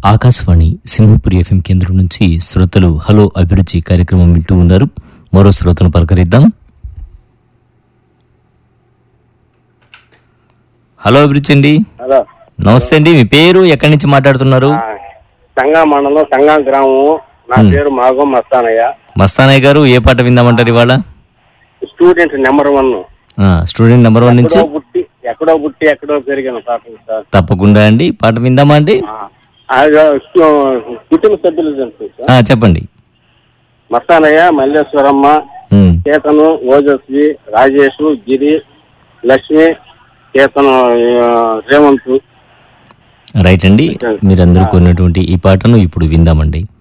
Akashvani Simhapuri FM కేంద్రం నుంచి శ్రోతలు హలో అభిరుచి కార్యక్రమం వింటూ ఉన్నారు మరో శ్రోతను పలకరిద్దాం హలో అభిరుచి అండి హలో నమస్తే అండి మీ పేరు ఎక్కడి నుంచి మాట్లాడుతున్నారు ఆ, సంగా మండలం సంగా గ్రామం నా పేరు మాగం మస్తానయ్య మస్తానయ్య గారు ఏ పాట విందామంటారు ఇవాళ స్టూడెంట్ నెంబర్ వన్ ఆ, స్టూడెంట్ నెంబర్ వన్ నుంచి ఎక్కడో పుట్టి ఎక్కడో పుట్టి ఎక్కడో పెరిగాను పాపం సార్ తప్పకుండా అండి పాట విందామా అండి ఆ, ఆ, స్టూ- కుటుంబ సభ్యులు తెలుసు సార్ ఆ, చెప్పండి మస్తానయ్య మల్లేశ్వరమ్మ ఉమ్, కేతను ఓజస్వి రాజేష్ గిరి లక్ష్మి కేతను ఆ, రేవంత్ రైట్ అండి మీరందరూ కొన్నటువంటి ఈ పాటను ఇప్పుడు విందామండి